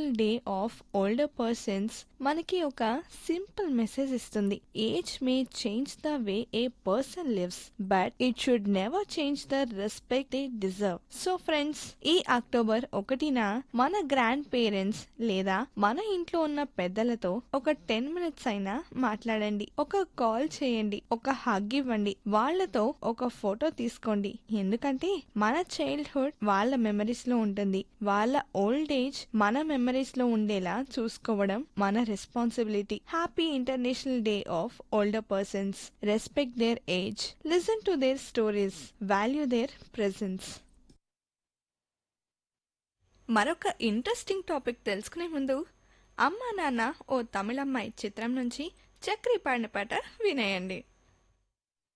international day of older persons మనకి ఒక simple message ఇస్తుంది age may change the way a person lives but it should never change the respect they deserve so friends ఈ October ఒకటిన మన grand parents లేదా మన ఇంట్లో ఉన్న పెద్దలతో ఒక టెన్ మినిట్స్ అయినా మాట్లాడండి ఒక కాల్ చేయండి ఒక హగ్ ఇవ్వండి వాళ్ళతో ఒక ఫోటో తీసుకోండి ఎందుకంటే మన చైల్డ్హుడ్ వాళ్ళ మెమరీస్ లో ఉంటుంది వాళ్ళ ఓల్డ్ ఏజ్ మన మెమరీస్ లో ఉండేలా చూసుకోవడం మన responsibility happy international day of older persons respect their age listen to their stories value their presence మరొక ఇంట్రెస్టింగ్ టాపిక్ తెలుసుకునే ముందు అమ్మా నాన్న ఓ తమిళమ్మాయి చిత్రం నుంచి చక్రి పాడిన పాట వినేయండి